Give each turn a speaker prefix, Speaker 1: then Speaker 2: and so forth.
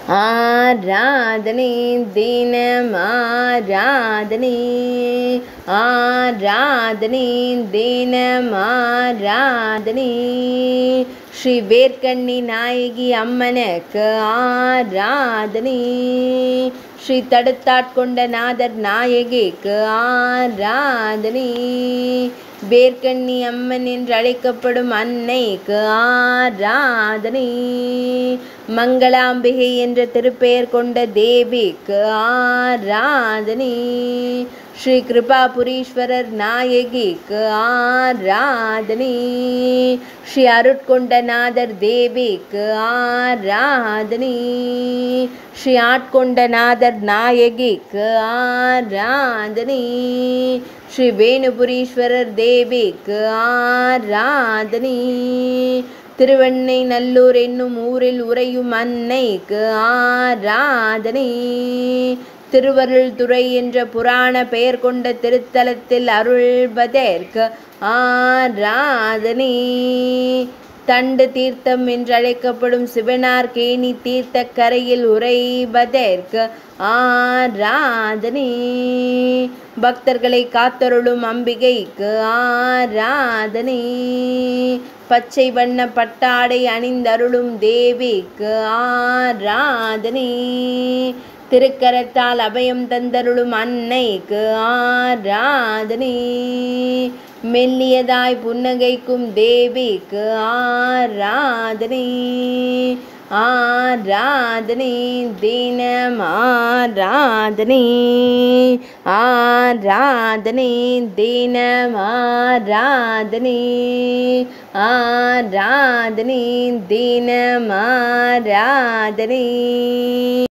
Speaker 1: ஆராதனை தினம் ஆராதனை ஆராதனை தினம் ஆராதனை ஸ்ரீ வேர்க்கண்ணி நாயகி அம்மனுக்கு ஆராதனை ஸ்ரீ தடுத்தாட்கொண்ட நாதர் நாயகிக்கு ஆராதனை வேர்க்கண்ணி அம்மன் என்று அழைக்கப்படும் அன்னைக்கு ஆராதனை மங்களாம்பிகை என்ற திருப்பெயர் கொண்ட தேவிக்கு ஆராதனை ஸ்ரீ கிருபாபுரீஸ்வரர் நாயகிக்கு ஆராதனை ஸ்ரீ அருட்கொண்டநாதர் தேவிக்கு ஆராதனை ஸ்ரீ ஆட்கொண்டநாதர் நாயகிக்கு ஆராதனை ஸ்ரீ வேணுபுரீஸ்வரர் தேவிக்கு ஆராதனை திருவெண்ணை நல்லூர் என்னும் ஊரில் உறையும் அன்னைக்கு ஆராதனை திருவருள் துறை என்ற புராண பெயர் கொண்ட திருத்தலத்தில் அருள்பதற்கு ஆராதனை தண்டு தீர்த்தம் என்றழைக்கப்படும் சிவனார் கேணி தீர்த்த கரையில் உறைவதற்கு ஆராதனை பக்தர்களை காத்தருளும் அம்பிகைக்கு ஆராதனை பச்சை வண்ண பட்டாடை அணிந்தருளும் தேவிக்கு ஆராதனை திருக்கரத்தால் அபயம் தந்தருளும் அன்னைக்கு ஆராதனை மெல்லியதாய் புன்னகைக்கும் தேவிக்கு ஆராதனை ஆராதனை தினம் ஆராதனை ஆராதனை தினம் ஆராதனை ஆராதனை தினம் ஆராதனை